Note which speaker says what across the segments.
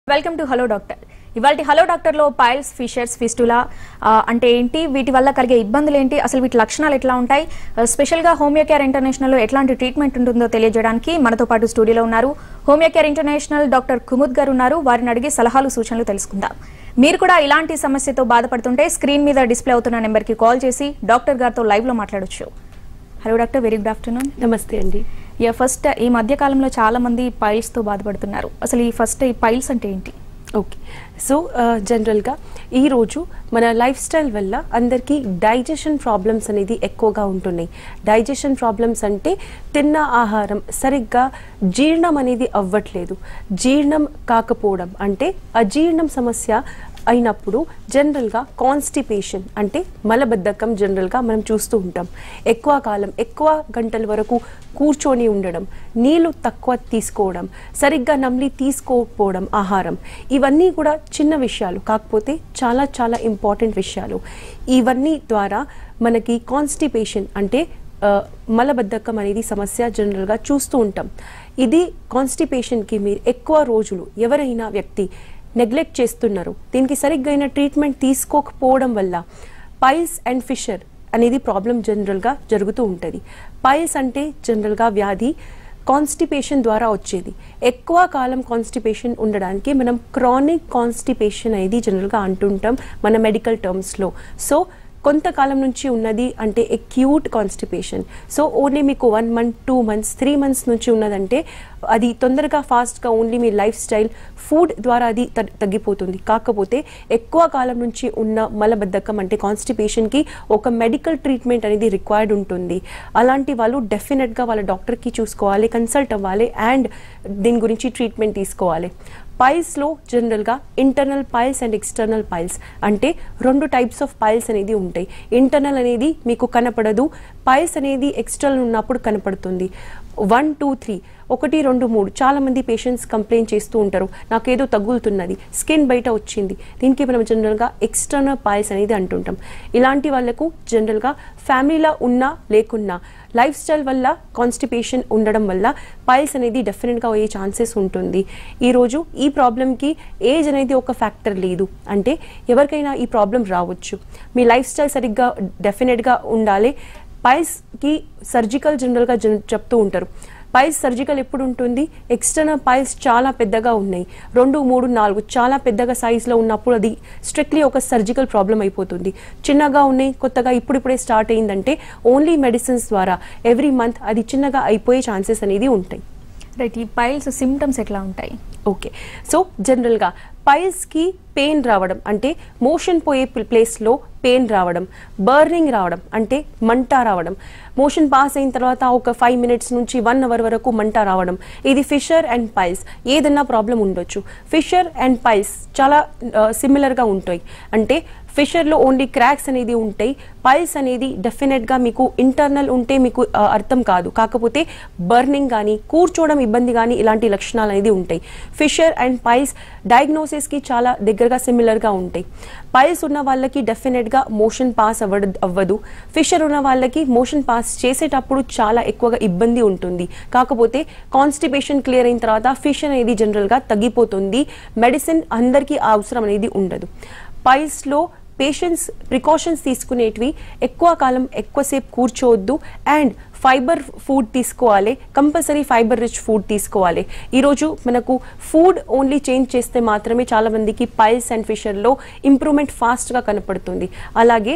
Speaker 1: Welcome to hello doctor ఇవాళ hello డాక్టర్లో piles fissures fistula ఆ, అంటే ఏంటి వీటి వల్ల కలిగే ఇబ్బందులు ఏంటి అసలు వీటి లక్షణాలు ఎట్లా ఉంటాయి ఆ, స్పెషల్గా హోమియో కేర్ ఇంటర్నేషనల్లో ఎట్లాంటి ట్రీట్మెంట్ ఉంటుందో తెలియజేయడానికి మనతో పాటు స్టూడియోలో ఉన్నారు homeo care international doctor Kumud గారు ఉన్నారు వారిని అడిగి సలహాలు సూచనలు తెలుసుకుందాం మీరు కూడా ఇలాంటి సమస్యతో బాధపడుతుంటే స్క్రీన్ మీద డిస్ప్లే అవుతున్న నెంబర్కి కాల్ చేసి డాక్టర్ గారితో లైవ్లో మాట్లాడొచ్చు hello doctor very good afternoon
Speaker 2: నమస్తే అండి
Speaker 1: యా ఫస్ట్ ఈ మధ్య కాలంలో చాలా మంది పైల్స్తో బాధపడుతున్నారు అసలు ఈ ఫస్ట్ ఈ పైల్స్ అంటే ఏంటి
Speaker 2: ఓకే సో జనరల్గా ఈరోజు మన లైఫ్ స్టైల్ వల్ల అందరికీ డైజెషన్ ప్రాబ్లమ్స్ అనేది ఎక్కువగా ఉంటున్నాయి డైజెషన్ ప్రాబ్లమ్స్ అంటే తిన్న ఆహారం సరిగ్గా జీర్ణం అనేది అవ్వట్లేదు జీర్ణం కాకపోవడం అంటే అజీర్ణం సమస్య అయినప్పుడు జనరల్గా కాన్స్టిపేషన్ అంటే మలబద్ధకం జనరల్గా మనం చూస్తూ ఉంటాం ఎక్కువ కాలం ఎక్కువ గంటల వరకు కూర్చొని ఉండడం నీళ్లు తక్కువ తీసుకోవడం సరిగ్గా నమ్లి తీసుకోకపోవడం ఆహారం ఇవన్నీ కూడా చిన్న విషయాలు కాకపోతే చాలా చాలా ఇంపార్టెంట్ విషయాలు ఇవన్నీ ద్వారా మనకి కాన్స్టిపేషన్ అంటే ఆ, మలబద్ధకం అనేది సమస్య జనరల్గా చూస్తూ ఉంటాం ఇది కాన్స్టిపేషన్కి మీరు ఎక్కువ రోజులు ఎవరైనా వ్యక్తి నెగ్లెక్ట్ చేస్తున్నారు దీనికి సరిగ్గైన ట్రీట్మెంట్ తీసుకోకపోవడం వల్ల పైల్స్ అండ్ ఫిషర్ అనేది ప్రాబ్లం జనరల్గా జరుగుతూ ఉంటుంది పైల్స్ అంటే జనరల్గా వ్యాధి కాన్స్టిపేషన్ ద్వారా వచ్చేది ఎక్కువ కాలం కాన్స్టిపేషన్ ఉండడానికి మనం క్రానిక్ కాన్స్టిపేషన్ అనేది జనరల్గా అంటుంటాం మన మెడికల్ టర్మ్స్లో సో కొంతకాలం నుంచి ఉన్నది అంటే ఎక్యూట్ కాన్స్టిపేషన్ సో ఓన్లీ మీకు one month two months three months నుంచి ఉన్నదంటే అది తొందరగా ఫాస్ట్గా ఓన్లీ మీ లైఫ్ స్టైల్ ఫుడ్ ద్వారా అది తగ్- తగ్గిపోతుంది కాకపోతే ఎక్కువ కాలం నుంచి ఉన్న మలబద్ధకం అంటే కాన్స్టిపేషన్కి ఒక మెడికల్ ట్రీట్మెంట్ అనేది రిక్వైర్డ్ ఉంటుంది అలాంటి వాళ్ళు డెఫినెట్గా వాళ్ళ డాక్టర్కి చూసుకోవాలి కన్సల్ట్ అవ్వాలి అండ్ దీని గురించి ట్రీట్మెంట్ తీసుకోవాలి పైల్స్లో జనరల్గా internal piles and external piles అంటే రెండు టైప్స్ ఆఫ్ పైల్స్ అనేది ఉంటాయి ఇంటర్నల్ అనేది మీకు కనపడదు పైల్స్ అనేది ఎక్స్టర్నల్ ఉన్నప్పుడు కనపడుతుంది వన్ టూ త్రీ ఒకటి రెండు మూడు చాలా మంది పేషెంట్స్ కంప్లైంట్ చేస్తూ ఉంటారు నాకేదో తగులుతున్నది స్కిన్ బయట వచ్చింది దీనికి మనం జనరల్గా ఎక్స్టర్నల్ పైల్స్ అనేది అంటుంటాం ఇలాంటి వాళ్ళకు జనరల్గా ఫ్యామిలీలో ఉన్నా లేకున్నా లైఫ్ స్టైల్ వల్ల కాన్స్టిపేషన్ ఉండడం వల్ల పైల్స్ అనేది డెఫినెట్గా అయ్యే ఛాన్సెస్ ఉంటుంది ఈరోజు ఈ ప్రాబ్లంకి ఏజ్ అనేది ఒక ఫ్యాక్టర్ లేదు అంటే ఎవరికైనా ఈ ప్రాబ్లం రావచ్చు మీ లైఫ్ స్టైల్ సరిగ్గా డెఫినెట్గా ఉండాలి పైల్స్కి సర్జికల్ జనరల్గా జన్ చెప్తూ ఉంటారు పైల్స్ సర్జికల్ ఎప్పుడు ఉంటుంది ఎక్స్టర్నల్ పైల్స్ చాలా పెద్దగా ఉన్నాయి రెండు మూడు నాలుగు చాలా పెద్దగా సైజులో ఉన్నప్పుడు అది స్ట్రిక్ట్లీ ఒక సర్జికల్ ప్రాబ్లం అయిపోతుంది చిన్నగా ఉన్నాయి కొత్తగా ఇప్పుడిప్పుడే స్టార్ట్ అయిందంటే ఓన్లీ మెడిసిన్స్ ద్వారా ఎవ్రీ మంత్ అది చిన్నగా అయిపోయే ఛాన్సెస్ అనేది ఉంటాయి
Speaker 1: రైట్ ఈ పైల్స్ సిమ్టమ్స్ ఎట్లా ఉంటాయి
Speaker 2: ఓకే సో జనరల్గా పైల్స్కి పెయిన్ రావడం అంటే మోషన్ పోయే ప్లేస్లో పెయిన్ రావడం బర్నింగ్ రావడం అంటే మంట రావడం మోషన్ పాస్ అయిన తర్వాత ఒక ఫైవ్ మినిట్స్ నుంచి వన్ అవర్ వరకు మంట రావడం ఇది ఫిషర్ అండ్ పైల్స్ ఏదన్నా ప్రాబ్లం ఉండొచ్చు ఫిషర్ అండ్ పైల్స్ చాలా సిమిలర్గా ఉంటాయి అంటే ఫిషర్లో ఓన్లీ క్రాక్స్ అనేది ఉంటాయి పైల్స్ అనేది డెఫినెట్గా మీకు ఇంటర్నల్ ఉంటే మీకు ఆ, అర్థం కాదు కాకపోతే బర్నింగ్ కానీ కూర్చోవడం ఇబ్బంది కానీ ఇలాంటి లక్షణాలు అనేది ఉంటాయి ఫిషర్ అండ్ పైల్స్ డయాగ్నోసిస్కి చాలా దగ్గరగా సిమిలర్గా ఉంటాయి పైల్స్ ఉన్న వాళ్ళకి డెఫినెట్గా మోషన్ పాస్ అవ్వడ అవ్వదు ఫిషర్ ఉన్న వాళ్ళకి మోషన్ పాస్ చేసేటప్పుడు చాలా ఎక్కువగా ఇబ్బంది ఉంటుంది కాకపోతే కాన్స్టిపేషన్ క్లియర్ అయిన తర్వాత ఫిషర్ అనేది జనరల్గా తగ్గిపోతుంది మెడిసిన్ అందరికీ ఆ అవసరం అనేది ఉండదు పైల్స్లో పేషెంట్స్ ప్రికాషన్స్ తీసుకునేటివి ఎక్కువ కాలం ఎక్కువసేపు కూర్చోవద్దు అండ్ ఫైబర్ ఫుడ్ తీసుకోవాలి కంపల్సరీ ఫైబర్ రిచ్ ఫుడ్ తీసుకోవాలి ఈరోజు మనకు ఫుడ్ ఓన్లీ చేంజ్ చేస్తే మాత్రమే చాలా మందికి పైల్స్ అండ్ ఫిషర్లో ఇంప్రూవ్మెంట్ ఫాస్ట్గా కనపడుతుంది అలాగే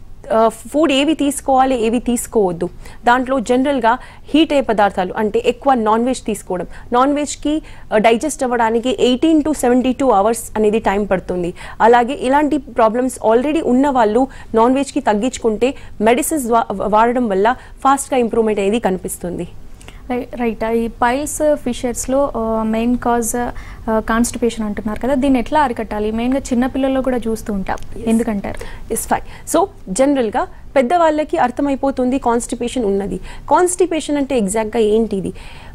Speaker 2: ఫుడ్ ఏవి తీసుకోవాలి ఏవి తీసుకోవద్దు దాంట్లో జనరల్గా హీట్ అయ్యే పదార్థాలు అంటే ఎక్కువ నాన్ వెజ్ తీసుకోవడం నాన్ వెజ్కి డైజెస్ట్ అవ్వడానికి eighteen to seventy two hours అనేది టైం పడుతుంది అలాగే ఇలాంటి ప్రాబ్లమ్స్ ఆల్రెడీ ఉన్న వాళ్ళు నాన్ వెజ్కి తగ్గించుకుంటే మెడిసిన్స్ వాడడం వల్ల ఫాస్ట్గా ఇంప్రూవ్మెంట్ అనేది కనిపిస్తుంది
Speaker 1: రై- రైట్ ఈ పైల్స్ ఫిషర్స్లో మెయిన్ కాజ్ కాన్స్టిపేషన్ అంటున్నారు కదా దీన్ని ఎట్లా అరికట్టాలి మెయిన్గా చిన్నపిల్లల్లో కూడా చూస్తూ ఉంటాం ఎందుకంటారు
Speaker 2: ఇస్ ఫైన్ సో జనరల్గా పెద్దవాళ్ళకి అర్థమైపోతుంది కాన్స్టిపేషన్ ఉన్నది కాన్స్టిపేషన్ అంటే ఎగ్జాక్ట్గా ఏంటిది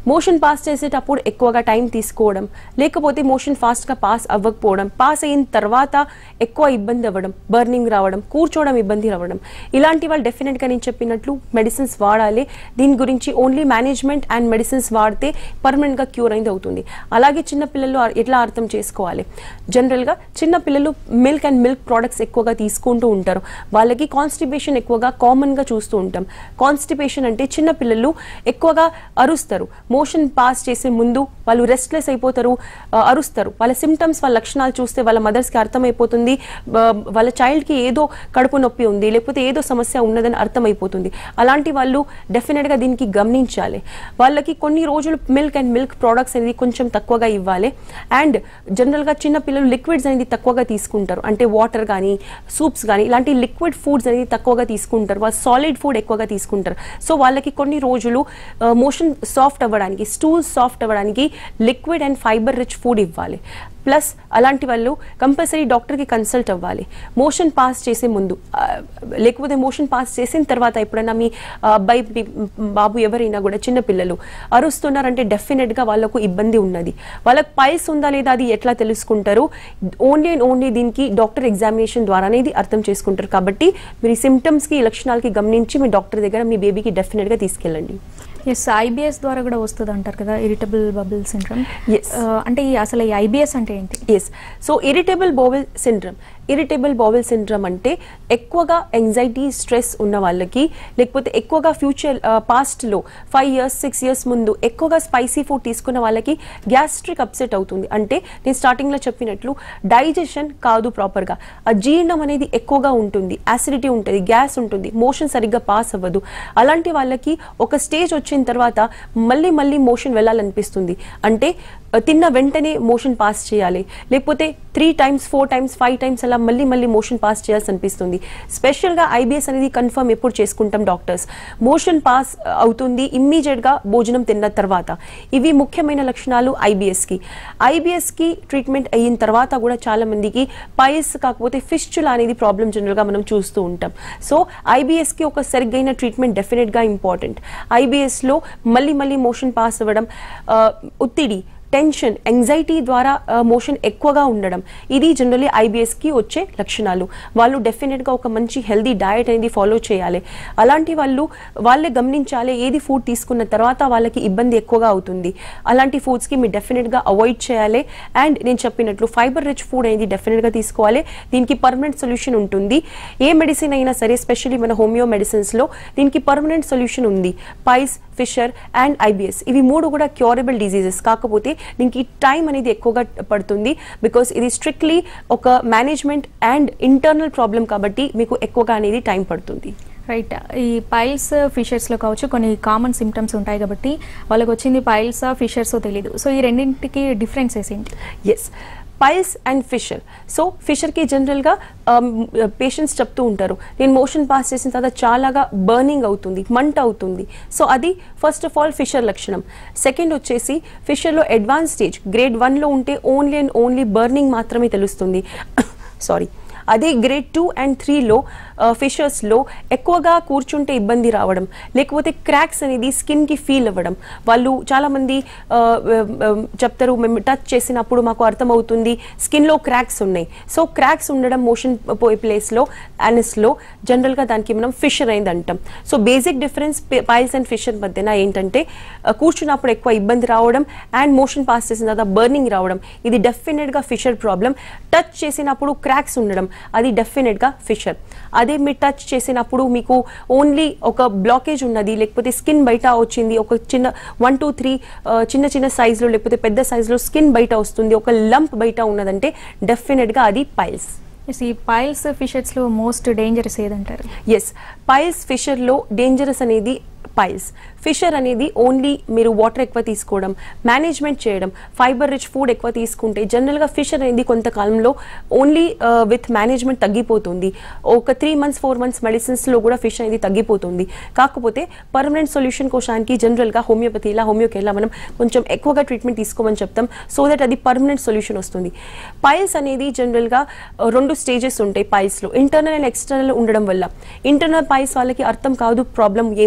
Speaker 2: మోషన్ పాస్ చేసేటప్పుడు ఎక్కువగా టైం తీసుకోవడం లేకపోతే మోషన్ ఫాస్ట్గా పాస్ అవ్వకపోవడం పాస్ అయిన తర్వాత ఎక్కువ ఇబ్బంది అవ్వడం బర్నింగ్ రావడం కూర్చోవడం ఇబ్బంది రావడం ఇలాంటి వాళ్ళు డెఫినెట్గా నేను చెప్పినట్లు మెడిసిన్స్ వాడాలి దీని గురించి ఓన్లీ మేనేజ్మెంట్ అండ్ మెడిసిన్స్ వాడితే పర్మనెంట్గా క్యూర్ అయింది అవుతుంది అలాగే చిన్న పిల్లలు అర్- ఎట్లా అర్థం చేసుకోవాలి జనరల్గా చిన్న పిల్లలు మిల్క్ అండ్ మిల్క్ ప్రోడక్ట్స్ ఎక్కువగా తీసుకుంటూ ఉంటారు వాళ్ళకి కాన్స్టిపేషన్ ఎక్కువగా కామన్గా చూస్తూ ఉంటాం కాన్స్టిపేషన్ అంటే చిన్న పిల్లలు ఎక్కువగా అరుస్తారు మోషన్ పాస్ చేసే ముందు వాళ్ళు రెస్ట్లెస్ అయిపోతారు ఆ, అరుస్తారు వాళ్ళ సిమ్టమ్స్ వాళ్ళ లక్షణాలు చూస్తే వాళ్ళ మదర్స్కి అర్థమైపోతుంది ఆ, వాళ్ళ చైల్డ్కి ఏదో కడుపు నొప్పి ఉంది లేకపోతే ఏదో సమస్య ఉన్నదని అర్థమైపోతుంది అలాంటి వాళ్ళు డెఫినెట్గా దీనికి గమనించాలి వాళ్ళకి కొన్ని రోజులు మిల్క్ అండ్ మిల్క్ ప్రోడక్ట్స్ అనేది కొంచెం తక్కువగా ఇవ్వాలి అండ్ జనరల్గా చిన్న పిల్లలు లిక్విడ్స్ అనేది తక్కువగా తీసుకుంటారు అంటే వాటర్ కానీ సూప్స్ కానీ ఇలాంటి లిక్విడ్ ఫుడ్స్ అనేది తక్కువగా తీసుకుంటారు వాళ్ళు సాలిడ్ ఫుడ్ ఎక్కువగా తీసుకుంటారు సో వాళ్ళకి కొన్ని రోజులు మోషన్ సాఫ్ట్ అవ్వడానికి స్టూల్ సాఫ్ట్ అవ్వడానికి liquid and fibre rich food ఇవ్వాలి ప్లస్ అలాంటి వాళ్ళు కంపల్సరీ డాక్టర్కి కన్సల్ట్ అవ్వాలి మోషన్ పాస్ చేసే ముందు ఆ, లేకపోతే మోషన్ పాస్ చేసిన తర్వాత ఎప్పుడైనా మీ ఆ, అబ్బాయి మీ బాబు ఎవరైనా కూడా చిన్న పిల్లలు అరుస్తున్నారంటే డెఫినెట్గా వాళ్ళకు ఇబ్బంది ఉన్నది వాళ్ళకి పైల్స్ ఉందా లేదా అది ఎట్లా తెలుసుకుంటారు ఓన్లీ అండ్ ఓన్లీ దీనికి డాక్టర్ ఎగ్జామినేషన్ ద్వారానే ఇది అర్థం చేసుకుంటారు కాబట్టి మీరు ఈ సిమ్టమ్స్కి ఈ లక్షణాలకి గమనించి మీ డాక్టర్ దగ్గర మీ బేబీకి డెఫినెట్గా తీసుకెళ్ళండి
Speaker 1: ఎస్ ఐబిఎస్ ద్వారా కూడా వస్తుంది అంటారు కదా ఇరిటబుల్ బబుల్ సిండ్రమ్
Speaker 2: Yes.
Speaker 1: అంటే ఈ అసలు ఈ ఐబిఎస్ అంటే ఏంటి
Speaker 2: yes so irritable bowel syndrome irritable bowel syndrome అంటే ఎక్కువగా ఎంగ్జైటీ స్ట్రెస్ ఉన్న వాళ్ళకి లేకపోతే ఎక్కువగా ఫ్యూచర్ పాస్ట్లో ఫైవ్ ఇయర్స్ సిక్స్ ఇయర్స్ ముందు ఎక్కువగా స్పైసీ ఫుడ్ తీసుకున్న వాళ్ళకి గ్యాస్ట్రిక్ అప్సెట్ అవుతుంది అంటే నేను స్టార్టింగ్లో చెప్పినట్లు డైజెషన్ కాదు ప్రాపర్గా ఆ జీర్ణం అనేది ఎక్కువగా ఉంటుంది యాసిడిటీ ఉంటుంది గ్యాస్ ఉంటుంది మోషన్ సరిగ్గా పాస్ అవ్వదు అలాంటి వాళ్ళకి ఒక స్టేజ్ వచ్చిన తర్వాత మళ్ళీ మళ్ళీ మోషన్ వెళ్ళాలనిపిస్తుంది అంటే ఆ, తిన్న వెంటనే మోషన్ పాస్ చేయాలి లేకపోతే three times four times five times అలా మళ్ళీ మళ్ళీ మోషన్ పాస్ చేయాల్సి అనిపిస్తుంది స్పెషల్గా ఐబిఎస్ అనేది కన్ఫర్మ్ ఎప్పుడు చేసుకుంటాం డాక్టర్స్ మోషన్ పాస్ అవుతుంది ఇమ్మీడియట్గా భోజనం తిన్న తర్వాత ఇవి ముఖ్యమైన లక్షణాలు ఐబిఎస్కి ఐబిఎస్కి ట్రీట్మెంట్ అయిన తర్వాత కూడా చాలా మందికి పైల్స్ కాకపోతే ఫిస్చులా అనేది ప్రాబ్లం జనరల్గా మనం చూస్తూ ఉంటాం సో ఐబిఎస్కి ఒక సరిగ్గైన ట్రీట్మెంట్ డెఫినెట్గా ఇంపార్టెంట్ ఐబిఎస్లో మళ్ళీ మళ్ళీ మోషన్ పాస్ అవ్వడం ఆ, ఒత్తిడి టెన్షన్ ఎంగ్జైటీ ద్వారా మోషన్ ఎక్కువగా ఉండడం ఇది జనరలీ ఐబిఎస్కి వచ్చే లక్షణాలు వాళ్ళు డెఫినెట్గా ఒక మంచి హెల్దీ డయట్ అనేది ఫాలో చేయాలి అలాంటి వాళ్ళు వాళ్ళే గమనించాలి ఏది ఫుడ్ తీసుకున్న తర్వాత వాళ్ళకి ఇబ్బంది ఎక్కువగా అవుతుంది అలాంటి ఫుడ్స్కి మీరు డెఫినెట్గా అవాయిడ్ చేయాలి అండ్ నేను చెప్పినట్లు ఫైబర్ రిచ్ ఫుడ్ అనేది డెఫినెట్గా తీసుకోవాలి దీనికి పర్మనెంట్ సొల్యూషన్ ఉంటుంది ఏ మెడిసిన్ అయినా సరే ఎస్పెషల్లీ మన హోమియో మెడిసిన్స్లో దీనికి పర్మనెంట్ సొల్యూషన్ ఉంది పైస్ ఫిషర్ అండ్ ఐబిఎస్ ఇవి మూడు కూడా క్యూరబుల్ డిజీజెస్ కాకపోతే దీనికి టైం అనేది ఎక్కువగా పడుతుంది బికాస్ ఇది స్ట్రిక్ట్లీ ఒక మేనేజ్మెంట్ అండ్ ఇంటర్నల్ ప్రాబ్లం కాబట్టి మీకు ఎక్కువగా అనేది టైం పడుతుంది
Speaker 1: రైట్ ఈ పైల్స్ ఫిషర్స్లో కావచ్చు కొన్ని కామన్ సిమ్టమ్స్ ఉంటాయి కాబట్టి వాళ్ళకి వచ్చింది పైల్స్ ఫిషర్స్ తెలియదు సో ఈ రెండింటికి డిఫరెన్సెస్ ఏంటి
Speaker 2: yes piles and fissure so ఫిషర్కి జనరల్గా పేషెంట్స్ చెప్తూ ఉంటారు నేను మోషన్ పాస్ చేసిన తర్వాత చాలాగా బర్నింగ్ అవుతుంది మంట అవుతుంది సో అది ఫస్ట్ ఆఫ్ ఆల్ ఫిషర్ లక్షణం సెకండ్ వచ్చేసి ఫిషర్లో అడ్వాన్స్ స్టేజ్ గ్రేడ్ వన్లో ఉంటే ఓన్లీ అండ్ ఓన్లీ బర్నింగ్ మాత్రమే తెలుస్తుంది సారీ అదే గ్రేడ్ టూ అండ్ త్రీలో ఫిషర్స్లో ఎక్కువగా కూర్చుంటే ఇబ్బంది రావడం లేకపోతే క్రాక్స్ అనేది స్కిన్కి ఫీల్ అవ్వడం వాళ్ళు చాలామంది ఆ, ఆ, చెప్తారు మేము టచ్ చేసినప్పుడు మాకు అర్థమవుతుంది స్కిన్లో క్రాక్స్ ఉన్నాయి సో క్రాక్స్ ఉండడం మోషన్ పోయే ప్లేస్లో యానస్లో జనరల్గా దానికి మనం ఫిషర్ అయింది అంటాం so basic difference piles and fissure మధ్యన ఏంటంటే ఆ, కూర్చున్నప్పుడు ఎక్కువ ఇబ్బంది రావడం అండ్ మోషన్ పాస్ చేసిన తర్వాత బర్నింగ్ రావడం ఇది డెఫినెట్గా ఫిషర్ ప్రాబ్లం టచ్ చేసినప్పుడు క్రాక్స్ ఉండడం అది డెఫినెట్గా ఫిషర్ అదే మీరు టచ్ చేసినప్పుడు మీకు ఓన్లీ ఒక బ్లాకేజ్ ఉన్నది లేకపోతే స్కిన్ బయట వచ్చింది ఒక చిన్న వన్ టూ త్రీ చిన్న చిన్న సైజులో లేకపోతే పెద్ద సైజులో స్కిన్ బయట వస్తుంది ఒక లంప్ బయట ఉన్నదంటే డెఫినెట్గా అది పైల్స్
Speaker 1: Yes, ఈ పైల్స్ ఫిషర్స్లో మోస్ట్ డేంజరస్ ఏదంటారు
Speaker 2: ఎస్ పైల్స్ ఫిషర్లో డేంజరస్ అనేది పైల్స్ ఫిషర్ అనేది ఓన్లీ మీరు వాటర్ ఎక్కువ తీసుకోవడం మేనేజ్మెంట్ చేయడం ఫైబర్ రిచ్ ఫుడ్ ఎక్కువ తీసుకుంటే జనరల్గా ఫిషర్ అనేది కొంతకాలంలో ఓన్లీ విత్ మేనేజ్మెంట్ తగ్గిపోతుంది ఒక త్రీ మంత్స్ ఫోర్ మంత్స్ మెడిసిన్స్లో కూడా ఫిష్ అనేది తగ్గిపోతుంది కాకపోతే పర్మనెంట్ సొల్యూషన్ కోసానికి జనరల్గా హోమియోపతి ఇలా హోమియోకి ఇలా మనం కొంచెం ఎక్కువగా ట్రీట్మెంట్ తీసుకోమని చెప్తాం సో దట్ అది పర్మనెంట్ సొల్యూషన్ వస్తుంది పైల్స్ అనేది జనరల్గా రెండు స్టేజెస్ ఉంటాయి పైల్స్లో ఇంటర్నల్ అండ్ ఎక్స్టర్నల్ ఉండడం వల్ల ఇంటర్నల్ పైల్స్ వాళ్ళకి అర్థం కాదు ప్రాబ్లం ఏమున్నది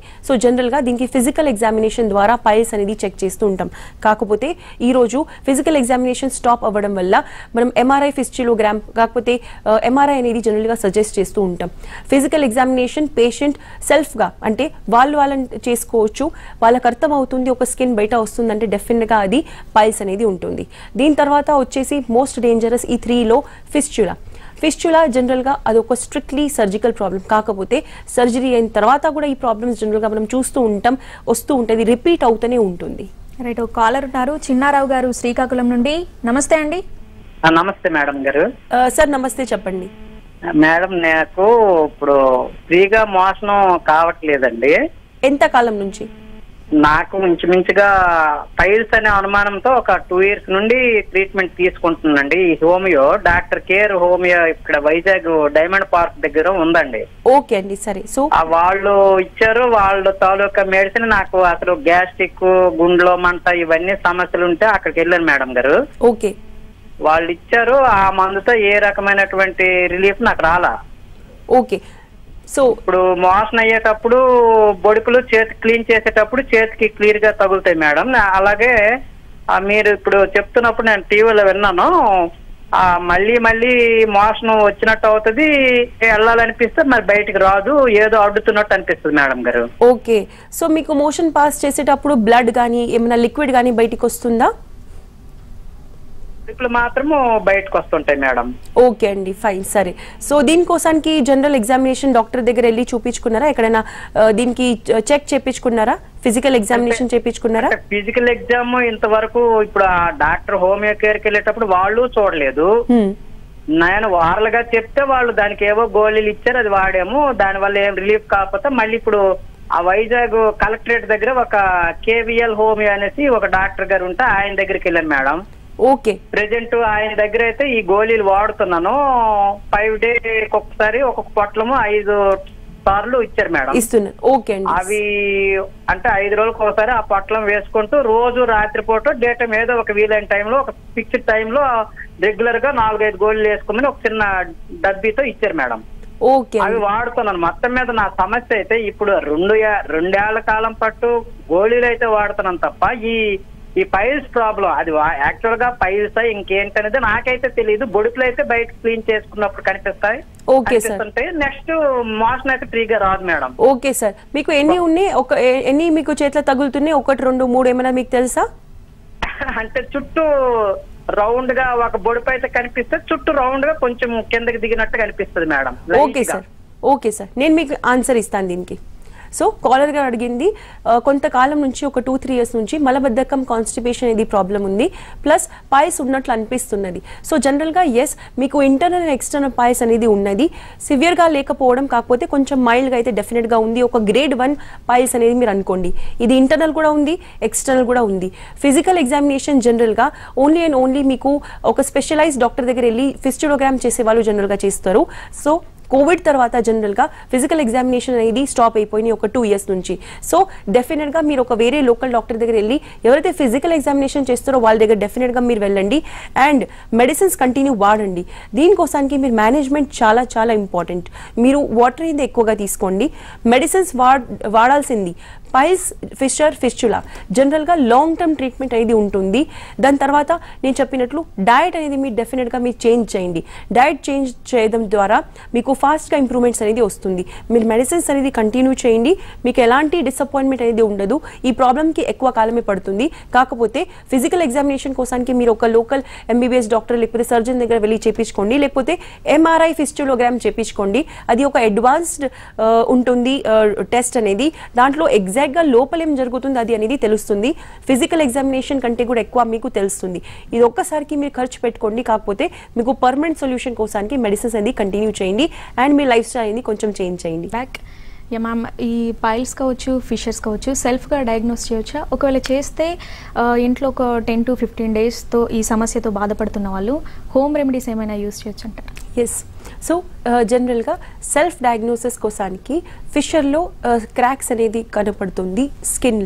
Speaker 2: సో జనరల్గా దీనికి ఫిజికల్ ఎగ్జామినేషన్ ద్వారా పైల్స్ అనేది చెక్ చేస్తూ ఉంటాం కాకపోతే ఈ రోజు ఫిజికల్ ఎగ్జామినేషన్ స్టాప్ అవ్వడం వల్ల మనం ఎంఆర్ఐ ఫిస్టిలోగ్రామ్ కాకపోతే ఎంఆర్ఐ అనేది జనరల్గా సజెస్ట్ చేస్తూ ఉంటాం ఫిజికల్ ఎగ్జామినేషన్ పేషెంట్ సెల్ఫ్గా అంటే వాళ్ళు వాళ్ళని చేసుకోవచ్చు వాళ్ళకి అర్థం అవుతుంది ఒక స్కిన్ బయట వస్తుందంటే డెఫినెట్గా అది పైల్స్ అనేది ఉంటుంది దీని తర్వాత వచ్చేసి మోస్ట్ డేంజరస్ ఈ త్రీలో ఫిస్చులా ఫిస్చులా జనరల్గా అది ఒక స్ట్రిక్ట్లీ సర్జికల్ ప్రాబ్లం కాకపోతే సర్జరీ అయిన తర్వాత కూడా ఈ ప్రాబ్లమ్స్ జనరల్గా మనం చూస్తూ ఉంటాం వస్తూ ఉంటుంది రిపీట్ అవుతూనే ఉంటుంది
Speaker 1: రైట్ ఒక కాలర్ ఉన్నారు చిన్నారావు గారు శ్రీకాకుళం నుండి నమస్తే అండి
Speaker 3: ఆ, నమస్తే మేడం గారు
Speaker 2: ఆ, సార్ నమస్తే చెప్పండి
Speaker 3: మేడం నాకు ఇప్పుడు ఫ్రీగా మోషణం కావట్లేదండి
Speaker 2: ఎంత కాలం నుంచి
Speaker 3: నాకు ఇంచుమించుగా పైల్స్ అనే అనుమానంతో ఒక టూ ఇయర్స్ నుండి ట్రీట్మెంట్ తీసుకుంటున్నానండి ఈ హోమియో డాక్టర్ కేర్ హోమియో ఇక్కడ వైజాగ్ డైమండ్ పార్క్ దగ్గర ఉందండి
Speaker 2: ఓకే అండి సరే సో
Speaker 3: ఆ వాళ్ళు ఇచ్చారు వాళ్ళు తాలూకా మెడిసిన్ నాకు అసలు గ్యాస్ట్రిక్ గుండెలో మంట ఇవన్నీ సమస్యలు ఉంటే అక్కడికి వెళ్ళాను మేడం గారు
Speaker 2: ఓకే
Speaker 3: వాళ్ళు ఇచ్చారు ఆ మందుతో ఏ రకమైనటువంటి రిలీఫ్ నాకు రాలా
Speaker 2: ఓకే సో
Speaker 3: ఇప్పుడు మోషన్ అయ్యేటప్పుడు బొడుకులు చేతి క్లీన్ చేసేటప్పుడు చేతికి క్లియర్ గా తగులుతాయి మేడం నా- అలాగే ఆ, మీరు ఇప్పుడు చెప్తున్నప్పుడు నేను టీవీలో విన్నాను ఆ, మళ్ళీ మళ్ళీ మోషన్ వచ్చినట్టు అవుతుంది వెళ్ళాలనిపిస్తే మరి బయటికి రాదు ఏదో అడ్డుతున్నట్టు అనిపిస్తుంది మేడం గారు
Speaker 2: ఓకే సో మీకు మోషన్ పాస్ చేసేటప్పుడు బ్లడ్ కానీ ఏమైనా లిక్విడ్ కానీ బయటికి వస్తుందా
Speaker 3: బొడుకులు మాత్రము బయటకు వస్తుంటాయి మేడం
Speaker 2: ఓకే అండి ఫైన్ సరే సో దీనికోసానికి జనరల్ ఎగ్జామినేషన్ డాక్టర్ దగ్గర వెళ్ళి చూపించుకున్నారా ఎక్కడైనా ఆ, దీనికి చెక్ చేపించుకున్నారా ఫిజికల్ ఎగ్జామినేషన్ చేపించుకున్నారా
Speaker 3: అంటే ఫిజికల్ ఎగ్జామ్ ఇంతవరకు ఇప్పుడు ఆ డాక్టర్ హోమియో కేర్కి వెళ్ళేటప్పుడు వాళ్ళు చూడలేదు
Speaker 2: హ్మ్.
Speaker 3: నేను వారలుగా చెప్తే వాళ్ళు దానికి ఏవో గోళీలు ఇచ్చారు అది వాడాము దాని వల్ల ఏం రిలీఫ్ కాకపోతే మళ్ళీ ఇప్పుడు ఆ వైజాగ్ కలెక్టరేట్ దగ్గర ఒక కేవీఎల్ హోమియో అనేసి ఒక డాక్టర్ గారు ఉంటే ఆయన దగ్గరికి వెళ్ళాను మేడం
Speaker 2: ఓకే
Speaker 3: ప్రెజెంట్ ఆయన దగ్గర అయితే ఈ గోళీలు వాడుతున్నాను ఫైవ్ డే ఒక్కొక్కసారి ఒక్కొక్క పొట్లము ఐదు సార్లు ఇచ్చారు మేడం
Speaker 2: ఇస్తున్నాను ఓకే అండి
Speaker 3: అవి అంటే ఐదు రోజులకు ఒకసారి ఆ పొట్లం వేసుకుంటూ రోజు రాత్రిపూట డే టైం ఏదో ఒక వీలైన టైంలో ఒక ఫిక్స్డ్ టైంలో రెగ్యులర్ గా నాలుగైదు గోళీలు వేసుకోమని ఒక చిన్న డబ్బీతో ఇచ్చారు మేడం
Speaker 2: ఓకే
Speaker 3: అవి
Speaker 2: అండి
Speaker 3: వాడుతున్నాను మొత్తం మీద నా సమస్య అయితే ఇప్పుడు రెండు ఏ- రెండేళ్ల కాలం పట్టు గోళీలు అయితే వాడుతున్నాను తప్ప ఈ ఈ పైల్స్ ప్రాబ్లం అది యాక్చువల్ గా పైల్స్ ఇంకేంటనేది నాకైతే తెలియదు బొడుకులు అయితే బయట క్లీన్ చేసుకున్నప్పుడు కనిపిస్తాయి
Speaker 2: ఓకే సార్
Speaker 3: కనిపిస్తుంటాయి నెక్స్ట్ మోషన్ అయితే ఫ్రీగా రాదు మేడం
Speaker 2: ఓకే సార్ మీకు ఎన్ని ఉన్నాయి ఒక ఎ- ఎన్ని మీకు చేతిలో తగులుతున్నాయి ఒకటి రెండు మూడు ఏమైనా మీకు తెలుసా
Speaker 3: అంటే చుట్టూ రౌండ్ గా ఒక బొడుపు అయితే కనిపిస్తే చుట్టూ రౌండ్ గా కొంచెం కిందకి దిగినట్టు కనిపిస్తుంది madam
Speaker 2: okay sir okay sir నేను మీకు ఆన్సర్ ఇస్తాను దీనికి సో కాలర్ గారు అడిగింది ఆ, కొంతకాలం నుంచి ఒక టూ త్రీ ఇయర్స్ నుంచి మలబద్ధకం కాన్స్టిపేషన్ అనేది ప్రాబ్లం ఉంది ప్లస్ పాయస్ ఉన్నట్లు అనిపిస్తున్నది సో జనరల్గా ఎస్ మీకు ఇంటర్నల్ అండ్ ఎక్స్టర్నల్ పాయస్ అనేది ఉన్నది సివియర్గా లేకపోవడం కాకపోతే కొంచెం మైల్డ్గా అయితే డెఫినెట్గా ఉంది ఒక గ్రేడ్ వన్ పాయల్స్ అనేది మీరు అనుకోండి ఇది ఇంటర్నల్ కూడా ఉంది ఎక్స్టర్నల్ కూడా ఉంది ఫిజికల్ ఎగ్జామినేషన్ జనరల్గా ఓన్లీ అండ్ ఓన్లీ మీకు ఒక స్పెషలైజ్ డాక్టర్ దగ్గర వెళ్ళి ఫిస్టిలోగ్రామ్ చేసే వాళ్ళు జనరల్గా చేస్తారు సో కోవిడ్ తర్వాత జనరల్గా ఫిజికల్ ఎగ్జామినేషన్ అనేది స్టాప్ అయిపోయినాయి ఒక టూ ఇయర్స్ నుంచి సో డెఫినెట్గా మీరు ఒక వేరే లోకల్ డాక్టర్ దగ్గర వెళ్ళి ఎవరైతే ఫిజికల్ ఎగ్జామినేషన్ చేస్తారో వాళ్ళ దగ్గర డెఫినెట్గా మీరు వెళ్ళండి అండ్ మెడిసిన్స్ కంటిన్యూ వాడండి దీనికోసానికి మీరు మేనేజ్మెంట్ చాలా చాలా ఇంపార్టెంట్ మీరు వాటర్ అనేది ఎక్కువగా తీసుకోండి మెడిసిన్స్ వాడ్ వాడాల్సింది పైల్స్ ఫిషర్ ఫిస్చులా జనరల్గా లాంగ్ టర్మ్ ట్రీట్మెంట్ అనేది ఉంటుంది దాని తర్వాత నేను చెప్పినట్లు డయట్ అనేది మీరు డెఫినెట్గా మీరు చేంజ్ చేయండి డయట్ చేంజ్ చేయడం ద్వారా మీకు ఫాస్ట్గా ఇంప్రూవ్మెంట్స్ అనేది వస్తుంది మీరు మెడిసిన్స్ అనేది కంటిన్యూ చేయండి మీకు ఎలాంటి డిసప్పాయింట్మెంట్ అనేది ఉండదు ఈ ప్రాబ్లమ్కి ఎక్కువ కాలమే పడుతుంది కాకపోతే ఫిజికల్ ఎగ్జామినేషన్ కోసానికి మీరు ఒక లోకల్ ఎంబీబీఎస్ డాక్టర్ లేకపోతే సర్జన్ దగ్గర వెళ్ళి చేపించుకోండి లేకపోతే ఎంఆర్ఐ ఫిస్టులోగ్రామ్ చేపించుకోండి అది ఒక అడ్వాన్స్డ్ ఉంటుంది టెస్ట్ అనేది దాంట్లో ఎగ్జాక్ట్గా లోపల ఏం జరుగుతుంది అది అనేది తెలుస్తుంది ఫిజికల్ ఎగ్జామినేషన్ కంటే కూడా ఎక్కువ మీకు తెలుస్తుంది ఇది ఒక్కసారికి మీరు ఖర్చు పెట్టుకోండి కాకపోతే మీకు పర్మనెంట్ సొల్యూషన్ కోసానికి మెడిసిన్స్ అనేది కంటిన్యూ చేయండి అండ్ మీ లైఫ్ స్టైల్ అనేది కొంచెం చేంజ్ చేయండి
Speaker 1: బ్యాక్ యా మ్యామ్ ఈ పైల్స్ కావచ్చు ఫిషర్స్ కావచ్చు సెల్ఫ్గా డయాగ్నోస్ చేయొచ్చా ఒకవేళ చేస్తే ఆ, ఇంట్లో ఒక టెన్ టు ఫిఫ్టీన్ డేస్తో ఈ సమస్యతో బాధపడుతున్న వాళ్ళు హోమ్ రెమెడీస్ ఏమైనా యూస్ చేయొచ్చు అంటారు
Speaker 2: ఎస్ సో జనరల్గా సెల్ఫ్ డయాగ్నోసిస్ కోసానికి ఫిషర్లో క్రాక్స్ అనేది కనపడుతుంది స్కిన్లో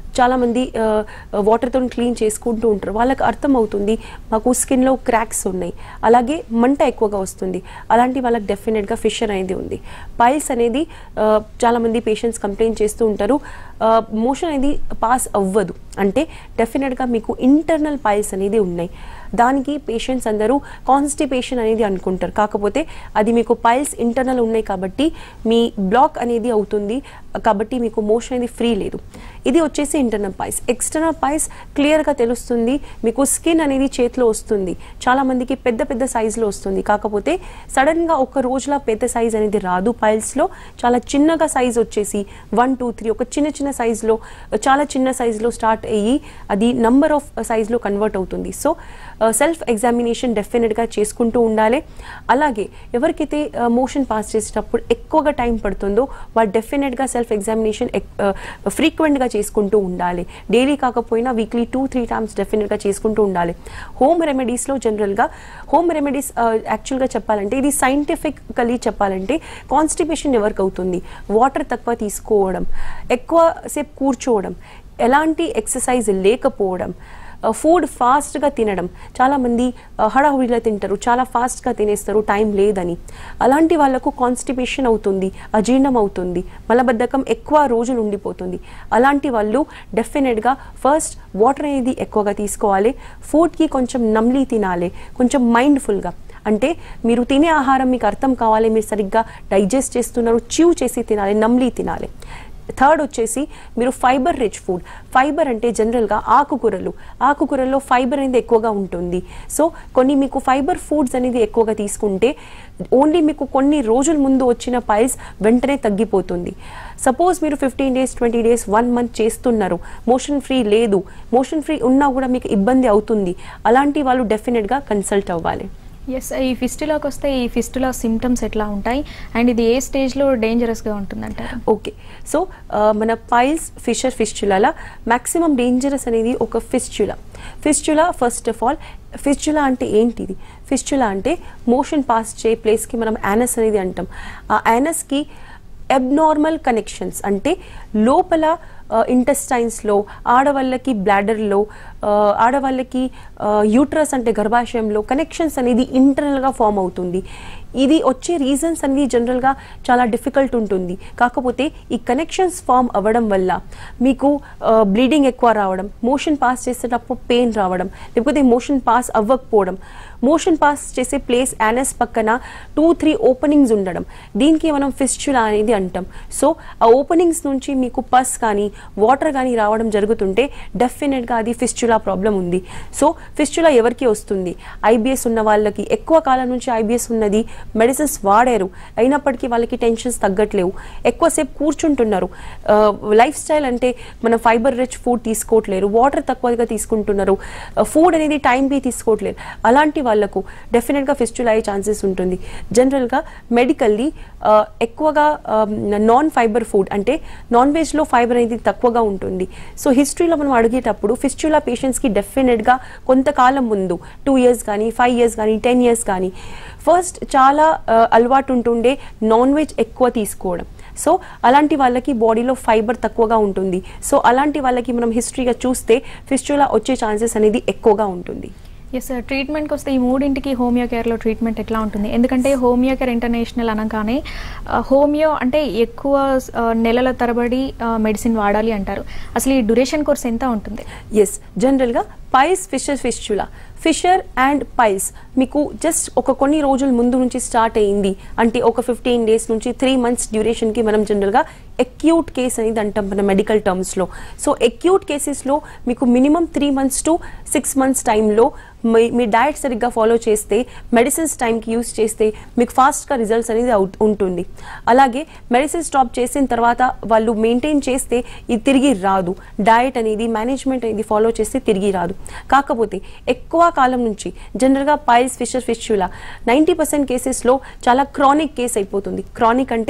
Speaker 2: చాలామంది వాటర్తో క్లీన్ చేసుకుంటూ ఉంటారు వాళ్ళకి అర్థం అవుతుంది మాకు స్కిన్లో క్రాక్స్ ఉన్నాయి అలాగే మంట ఎక్కువగా వస్తుంది అలాంటి వాళ్ళకి డెఫినెట్గా ఫిషర్ అనేది ఉంది పైల్స్ అనేది ఆ, చాలామంది పేషెంట్స్ కంప్లైంట్ చేస్తూ ఉంటారు మోషన్ అనేది పాస్ అవ్వదు అంటే డెఫినెట్గా మీకు ఇంటర్నల్ పైల్స్ అనేది ఉన్నాయి దానికి పేషెంట్స్ అందరూ కాన్స్టిపేషన్ అనేది అనుకుంటారు కాకపోతే అది మీకు పైల్స్ ఇంటర్నల్ ఉన్నాయి కాబట్టి మీ బ్లాక్ అనేది అవుతుంది కాబట్టి మీకు మోషన్ అనేది ఫ్రీ లేదు ఇది వచ్చేసి ఇంటర్నల్ పైల్స్ ఎక్స్టర్నల్ పైల్స్ క్లియర్గా తెలుస్తుంది మీకు స్కిన్ అనేది చేతిలో వస్తుంది చాలా మందికి పెద్ద పెద్ద సైజులో వస్తుంది కాకపోతే సడన్గా ఒక రోజులో పెద్ద సైజ్ అనేది రాదు పైల్స్లో చాలా చిన్నగా సైజ్ వచ్చేసి వన్ టూ త్రీ ఒక చిన్న చిన్న సైజులో చాలా చిన్న సైజులో స్టార్ట్ అయ్యి అది నంబర్ ఆఫ్ సైజులో కన్వర్ట్ అవుతుంది సో సెల్ఫ్ ఎగ్జామినేషన్ డెఫినెట్గా చేసుకుంటూ ఉండాలి అలాగే ఎవరికైతే మోషన్ పాస్ చేసేటప్పుడు ఎక్కువగా టైం పడుతుందో వాళ్ళు డెఫినెట్గా సెల్ఫ్ ఎగ్జామినేషన్ ఫ్రీక్వెంట్గా చేసుకుంటూ ఉండాలి డైలీ కాకపోయినా వీక్లీ టూ త్రీ టైమ్స్ డెఫినెట్గా చేసుకుంటూ ఉండాలి హోమ్ రెమెడీస్లో జనరల్గా హోమ్ రెమెడీస్ యాక్చువల్గా చెప్పాలంటే ఇది సైంటిఫికలీ చెప్పాలంటే కాన్స్టిపేషన్ ఎవరికి అవుతుంది వాటర్ తక్కువ తీసుకోవడం ఎక్కువ సేపు కూర్చోవడం ఎలాంటి ఎక్సర్సైజ్ లేకపోవడం ఫుడ్ ఫాస్ట్గా తినడం చాలామంది హడాహుడిలా తింటారు చాలా ఫాస్ట్గా తినేస్తారు టైం లేదని అలాంటి వాళ్ళకు కాన్స్టిపేషన్ అవుతుంది అజీర్ణం అవుతుంది మలబద్ధకం ఎక్కువ రోజులు ఉండిపోతుంది అలాంటి వాళ్ళు డెఫినెట్గా ఫస్ట్ వాటర్ అనేది ఎక్కువగా తీసుకోవాలి ఫుడ్కి కొంచెం నమ్లీ తినాలి కొంచెం మైండ్ఫుల్గా అంటే మీరు తినే ఆహారం మీకు అర్థం కావాలి మీరు సరిగ్గా డైజెస్ట్ చేస్తున్నారు చ్యూ చేసి తినాలి నమ్లీ తినాలి థర్డ్ వచ్చేసి మీరు ఫైబర్ రిచ్ ఫుడ్ ఫైబర్ అంటే జనరల్గా ఆకుకూరలు ఆకుకూరల్లో ఫైబర్ అనేది ఎక్కువగా ఉంటుంది సో కొన్ని మీకు ఫైబర్ ఫుడ్స్ అనేది ఎక్కువగా తీసుకుంటే ఓన్లీ మీకు కొన్ని రోజుల ముందు వచ్చిన పైల్స్ వెంటనే తగ్గిపోతుంది సపోజ్ మీరు fifteen days twenty days one month చేస్తున్నారు మోషన్ ఫ్రీ లేదు మోషన్ ఫ్రీ ఉన్నా కూడా మీకు ఇబ్బంది అవుతుంది అలాంటి వాళ్ళు డెఫినెట్గా కన్సల్ట్ అవ్వాలి
Speaker 1: ఎస్ ఈ ఫిస్టులాకి వస్తే ఈ ఫిస్టులా సిమ్టమ్స్ ఎట్లా ఉంటాయి అండ్ ఇది ఏ స్టేజ్లో డేంజరస్గా ఉంటుందంటారు
Speaker 2: ఓకే సో మన పైల్స్ ఫిషర్ ఫిస్చులాల మ్యాక్సిమం డేంజరస్ అనేది ఒక fistula fistula first of all fistula అంటే ఏంటిది ఫిస్చులా అంటే మోషన్ పాస్ చే ప్లేస్కి మనం యానస్ అనేది అంటాం ఆ యానస్కి అబ్నార్మల్ కనెక్షన్స్ అంటే లోపల ఇంటెస్టైన్స్లో ఆడవాళ్ళకి బ్లాడర్లో ఆడవాళ్ళకి యూట్రస్ అంటే గర్భాశయంలో కనెక్షన్స్ అనేది ఇంటర్నల్గా ఫామ్ అవుతుంది ఇది వచ్చే రీజన్స్ అనేది జనరల్గా చాలా డిఫికల్ట్ ఉంటుంది కాకపోతే ఈ కనెక్షన్స్ ఫామ్ అవ్వడం వల్ల మీకు బ్లీడింగ్ ఎక్కువ రావడం మోషన్ పాస్ చేసేటప్పుడు పెయిన్ రావడం లేకపోతే మోషన్ పాస్ అవ్వకపోవడం మోషన్ పాస్ చేసే ప్లేస్ యానస్ పక్కన టూ త్రీ ఓపెనింగ్స్ ఉండడం దీనికి మనం ఫిస్చులా అనేది అంటాం సో ఆ ఓపెనింగ్స్ నుంచి మీకు పస్ కానీ వాటర్ కానీ రావడం జరుగుతుంటే డెఫినెట్గా అది ఫిస్చులా ప్రాబ్లం ఉంది సో ఫిస్చులా ఎవరికి వస్తుంది ఐబిఎస్ ఉన్న వాళ్ళకి ఎక్కువ కాలం నుంచి ఐబిఎస్ ఉన్నది మెడిసిన్స్ వాడారు అయినప్పటికీ వాళ్ళకి టెన్షన్స్ తగ్గట్లేవు ఎక్కువసేపు కూర్చుంటున్నారు లైఫ్ స్టైల్ అంటే మన ఫైబర్ రిచ్ ఫుడ్ తీసుకోవట్లేరు వాటర్ తక్కువగా తీసుకుంటున్నారు ఫుడ్ అనేది టైం బి తీసుకోవట్లేరు అలాంటి వాళ్ళకు డెఫినెట్గా ఫిస్టుల్ అయ్యే ఛాన్సెస్ ఉంటుంది జనరల్గా మెడికల్లీ ఎక్కువగా నాన్ ఫైబర్ ఫుడ్ అంటే నాన్ వెజ్లో ఫైబర్ అనేది తక్కువగా ఉంటుంది సో హిస్టరీలో మనం అడిగేటప్పుడు ఫిస్టులా పేషెంట్స్కి డెఫినెట్గా కొంతకాలం ముందు టూ ఇయర్స్ కానీ ఫైవ్ ఇయర్స్ కానీ టెన్ ఇయర్స్ కానీ ఫస్ట్ చాలా ఆ, అలవాటు ఉంటుండే నాన్ వెజ్ ఎక్కువ తీసుకోవడం సో అలాంటి వాళ్ళకి బాడీలో ఫైబర్ తక్కువగా ఉంటుంది సో అలాంటి వాళ్ళకి మనం హిస్టరీగా చూస్తే ఫిస్టులా వచ్చే ఛాన్సెస్ అనేది ఎక్కువగా ఉంటుంది
Speaker 1: ఎస్ సార్ ట్రీట్మెంట్కి వస్తే ఈ మూడింటికి హోమియో కేర్లో ట్రీట్మెంట్ ఎట్లా ఉంటుంది ఎందుకంటే హోమియో కేర్ ఇంటర్నేషనల్ అనగానే ఆ, హోమియో అంటే ఎక్కువ ఆ, నెలల తరబడి మెడిసిన్ వాడాలి అంటారు అసలు ఈ డ్యూరేషన్ కోర్స్ ఎంత ఉంటుంది
Speaker 2: ఎస్ జనరల్గా piles fissure fistula fissure and piles మీకు జస్ట్ ఒక కొన్ని రోజుల ముందు నుంచి స్టార్ట్ అయ్యింది అంటే ఒక ఫిఫ్టీన్ డేస్ నుంచి త్రీ మంత్స్ డ్యూరేషన్కి మనం జనరల్గా ఎక్యూట్ కేస్ అనేది అంటాం మన మెడికల్ టర్మ్స్లో సో ఎక్యూట్ కేసెస్లో మీకు minimum three months to six months టైంలో మీ మీ డయట్ సరిగ్గా ఫాలో చేస్తే మెడిసిన్స్ టైంకి యూస్ చేస్తే మీకు ఫాస్ట్గా రిజల్ట్స్ అనేది అవుట్ ఉంటుంది అలాగే మెడిసిన్ స్టాప్ చేసిన తర్వాత వాళ్ళు మెయింటైన్ చేస్తే ఇది తిరిగి రాదు డయట్ అనేది మేనేజ్మెంట్ అనేది ఫాలో చేస్తే తిరిగి రాదు కాకపోతే ఎక్కువ కాలం నుంచి జనరల్గా piles fissure fistula ninety percent కేసెస్లో చాలా క్రానిక్ కేస్ అయిపోతుంది క్రానిక్ అంటే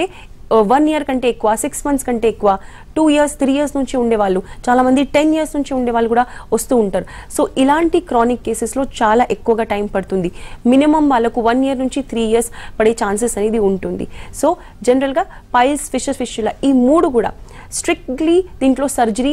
Speaker 2: వన్ ఇయర్ కంటే ఎక్కువ సిక్స్ మంత్స్ కంటే ఎక్కువ టూ ఇయర్స్ త్రీ ఇయర్స్ నుంచి ఉండేవాళ్ళు చాలా మంది టెన్ ఇయర్స్ నుంచి ఉండేవాళ్ళు కూడా వస్తూ ఉంటారు సో ఇలాంటి క్రానిక్ కేసెస్లో చాలా ఎక్కువగా టైం పడుతుంది మినిమం వాళ్ళకు వన్ ఇయర్ నుంచి త్రీ ఇయర్స్ పడే ఛాన్సెస్ అనేది ఉంటుంది సో జనరల్గా పైల్స్ ఫిషెస్ ఫిష్యుల ఈ మూడు కూడా స్ట్రిక్ట్లీ దీంట్లో సర్జరీ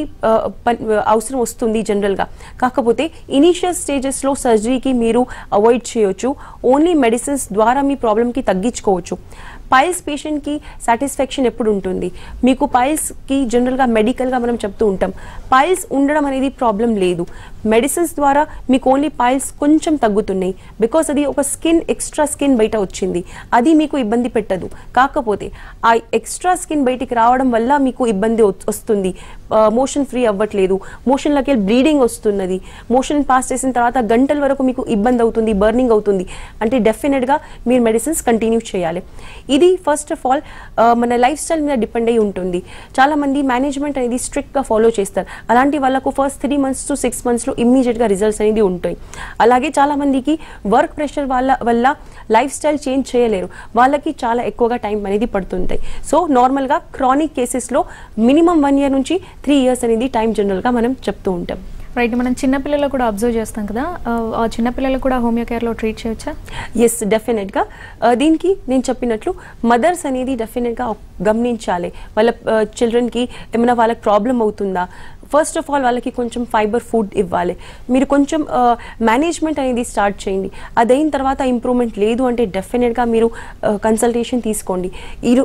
Speaker 2: అవసరం వస్తుంది జనరల్గా కాకపోతే ఇనీషియల్ స్టేజెస్లో సర్జరీకి మీరు అవాయిడ్ చేయొచ్చు ఓన్లీ మెడిసిన్స్ ద్వారా మీ ప్రాబ్లమ్కి తగ్గించుకోవచ్చు పైల్స్ పేషెంట్కి సాటిస్ఫాక్షన్ ఎప్పుడు ఉంటుంది మీకు పైల్స్కి జనరల్గా మెడికల్గా మనం చెప్తూ ఉంటాం పైల్స్ ఉండడం అనేది ప్రాబ్లం లేదు మెడిసిన్స్ ద్వారా మీకు ఓన్లీ పైల్స్ కొంచెం తగ్గుతున్నాయి బికాస్ అది ఒక స్కిన్ ఎక్స్ట్రా స్కిన్ బయట వచ్చింది అది మీకు ఇబ్బంది పెట్టదు కాకపోతే ఆ ఎక్స్ట్రా స్కిన్ బయటికి రావడం వల్ల మీకు ఇబ్బంది వచ్- వస్తుంది మోషన్ ఫ్రీ అవ్వట్లేదు మోషన్లోకి వెళ్ళి బ్లీడింగ్ వస్తున్నది మోషన్ పాస్ చేసిన తర్వాత గంటల వరకు మీకు ఇబ్బంది అవుతుంది బర్నింగ్ అవుతుంది అంటే డెఫినెట్గా మీరు మెడిసిన్స్ కంటిన్యూ చేయాలి ఇది ఫస్ట్ ఆఫ్ ఆల్ మన లైఫ్ స్టైల్ మీద డిపెండ్ అయి ఉంటుంది చాలా మంది మేనేజ్మెంట్ అనేది స్ట్రిక్ట్ గా ఫాలో చేస్తారు అలాంటి వాళ్ళకు first three months to six months లో ఇమ్మీడియట్ గా రిజల్ట్స్ అనేది ఉంటాయి అలాగే చాలా మందికి వర్క్ ప్రెషర్ వల్ల వల్ల లైఫ్ స్టైల్ చేంజ్ చేయలేరు వాళ్ళకి చాలా ఎక్కువగా టైం అనేది పడుతుంటాయి సో నార్మల్ గా క్రానిక్ కేసెస్ లో మినిమం వన్ ఇయర్ నుంచి త్రీ ఇయర్స్ అనేది టైం జనరల్ గా మనం చెప్తూ ఉంటాం
Speaker 1: రైట్ మనం చిన్నపిల్లలు కూడా అబ్జర్వ్ చేస్తాం కదా ఆ, ఆ చిన్నపిల్లలు కూడా హోమియో కేర్లో ట్రీట్ చేయొచ్చా
Speaker 2: ఎస్ డెఫినెట్గా దీనికి నేను చెప్పినట్లు మదర్స్ అనేది డెఫినెట్గా గమనించాలి వాళ్ళ చిల్డ్రన్కి ఏమైనా వాళ్ళకి ప్రాబ్లం అవుతుందా ఫస్ట్ ఆఫ్ ఆల్ వాళ్ళకి కొంచెం ఫైబర్ ఫుడ్ ఇవ్వాలి మీరు కొంచెం మేనేజ్మెంట్ అనేది స్టార్ట్ చేయండి అదైన తర్వాత ఇంప్రూవ్మెంట్ లేదు అంటే డెఫినెట్గా మీరు కన్సల్టేషన్ తీసుకోండి ఈరో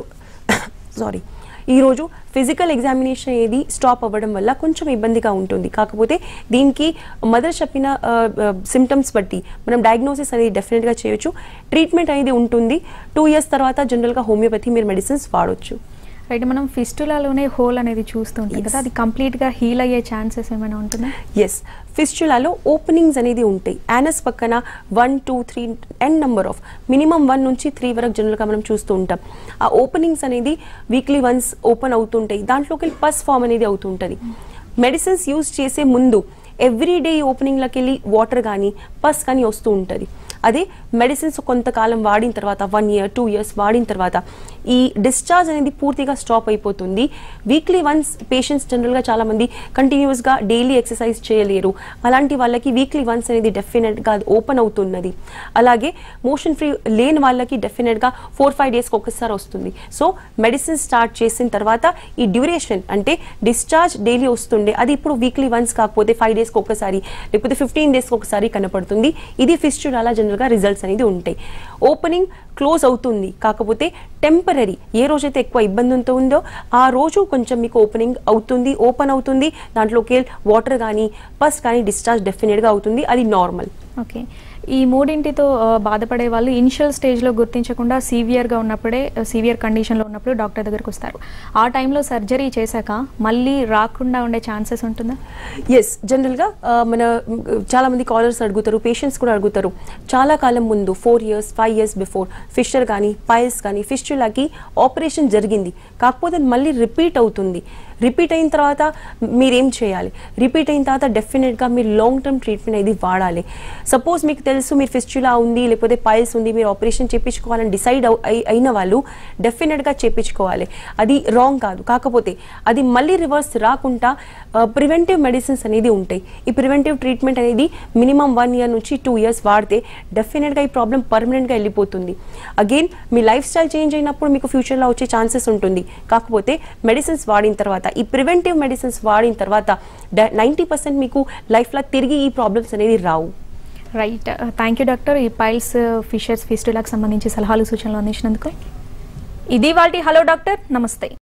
Speaker 2: సారీ ఈరోజు ఫిజికల్ ఎగ్జామినేషన్ అనేది స్టాప్ అవ్వడం వల్ల కొంచెం ఇబ్బందిగా ఉంటుంది కాకపోతే దీనికి మదర్ చెప్పిన సిమ్టమ్స్ బట్టి మనం డయాగ్నోసిస్ అనేది డెఫినెట్గా చేయొచ్చు ట్రీట్మెంట్ అనేది ఉంటుంది టూ ఇయర్స్ తర్వాత జనరల్గా హోమియోపతి మీరు మెడిసిన్స్ వాడొచ్చు
Speaker 1: రైట్ మనం ఫిస్టులాలోనే హోల్ అనేది చూస్తుంటాం కదా అది కంప్లీట్గా హీల్ అయ్యే ఛాన్సెస్ ఏమైనా ఉంటుందా
Speaker 2: ఎస్ ఫిస్చులాలో ఓపెనింగ్స్ అనేది ఉంటాయి యానస్ పక్కన one two three n number of minimum one నుంచి త్రీ వరకు జనరల్గా మనం చూస్తూ ఉంటాం ఆ ఓపెనింగ్స్ అనేది వీక్లీ వన్స్ ఓపెన్ అవుతుంటాయి దాంట్లోకి వెళ్ళి పస్ ఫామ్ అనేది అవుతుంటుంది మెడిసిన్స్ యూజ్ చేసే ముందు ఎవ్రీ డే ఓపెనింగ్లోకి వెళ్ళి వాటర్ కానీ పస్ కానీ వస్తూ ఉంటుంది అదే మెడిసిన్స్ కొంతకాలం వాడిన తర్వాత వన్ ఇయర్ టూ ఇయర్స్ వాడిన తర్వాత ఈ డిశ్చార్జ్ అనేది పూర్తిగా స్టాప్ అయిపోతుంది వీక్లీ వన్స్ పేషెంట్స్ జనరల్గా చాలామంది కంటిన్యూస్గా డైలీ ఎక్సర్సైజ్ చేయలేరు అలాంటి వాళ్ళకి వీక్లీ వన్స్ అనేది డెఫినెట్గా అది ఓపెన్ అవుతున్నది అలాగే మోషన్ ఫ్రీ లేని వాళ్ళకి డెఫినెట్గా ఫోర్ ఫైవ్ డేస్కి ఒకసారి వస్తుంది సో మెడిసిన్ స్టార్ట్ చేసిన తర్వాత ఈ డ్యూరేషన్ అంటే డిశ్చార్జ్ డైలీ వస్తుండే అది ఇప్పుడు వీక్లీ వన్స్ కాకపోతే ఫైవ్ డేస్కి ఒకసారి లేకపోతే ఫిఫ్టీన్ డేస్కి ఒకసారి కనపడుతుంది ఇది ఫిస్టుల్ అలా జనరల్గా రిజల్ట్స్ అనేది ఉంటాయి ఓపెనింగ్ క్లోజ్ అవుతుంది కాకపోతే టెంపరీ ఏ రోజైతే ఎక్కువ ఇబ్బంది ఉందో ఆ రోజు కొంచెం మీకు ఓపెనింగ్ అవుతుంది ఓపెన్ అవుతుంది దాంట్లోకి వాటర్ కానీ పస్ కానీ డిశ్చార్జ్ డెఫినెట్గా అవుతుంది అది నార్మల్
Speaker 1: ఓకే ఈ మూడింటితో ఆ, బాధపడే వాళ్ళు ఇనిషియల్ స్టేజ్లో గుర్తించకుండా సీవియర్గా ఉన్నప్పుడే సీవియర్ కండిషన్లో ఉన్నప్పుడు డాక్టర్ దగ్గరికి వస్తారు ఆ టైంలో సర్జరీ చేశాక మళ్ళీ రాకుండా ఉండే ఛాన్సెస్ ఉంటుందా
Speaker 2: ఎస్ జనరల్గా మన మ్, చాలా మంది కాలర్స్ అడుగుతారు పేషెంట్స్ కూడా అడుగుతారు చాలా కాలం ముందు four years five years before fissure కానీ పైల్స్ కానీ ఫిస్టులాకి ఆపరేషన్ జరిగింది కాకపోతే అది మళ్ళీ రిపీట్ అవుతుంది రిపీట్ అయిన తర్వాత మీరేం చేయాలి రిపీట్ అయిన తర్వాత డెఫినెట్గా మీరు లాంగ్ టర్మ్ ట్రీట్మెంట్ అనేది వాడాలి సపోజ్ మీకు తెలుసు మీరు ఫిస్టులా ఉంది లేకపోతే పైల్స్ ఉంది మీరు ఆపరేషన్ చేయించుకోవాలని డిసైడ్ అయిన వాళ్ళు డెఫినెట్గా చేయించుకోవాలి అది రాంగ్ కాదు కాకపోతే అది మళ్ళీ రివర్స్ రాకుండా ప్రివెంటివ్ మెడిసిన్స్ అనేది ఉంటాయి ఈ ప్రివెంటివ్ ట్రీట్మెంట్ అనేది మినిమం వన్ ఇయర్ నుంచి టూ ఇయర్స్ వాడితే డెఫినెట్గా ఈ ప్రాబ్లం పర్మనెంట్గా వెళ్ళిపోతుంది అగైన్ మీ లైఫ్ స్టైల్ చేంజ్ అయినప్పుడు మీకు ఫ్యూచర్లో వచ్చే ఛాన్సెస్ ఉంటుంది కాకపోతే మెడిసిన్స్ వాడిన తర్వాత ఈ ప్రివెంటివ్ మెడిసిన్స్ వాడిన తర్వాత నైంటీ పర్సెంట్ మీకు లైఫ్లో తిరిగి ఈ ప్రాబ్లమ్స్ అనేది రావు
Speaker 1: రైట్ థ్యాంక్ యూ డాక్టర్ ఈ పైల్స్ ఫిషర్స్ ఫిస్టులాకి సంబంధించి సలహాలు సూచనలు అందించినందుకు ఇది వాటి హలో డాక్టర్ నమస్తే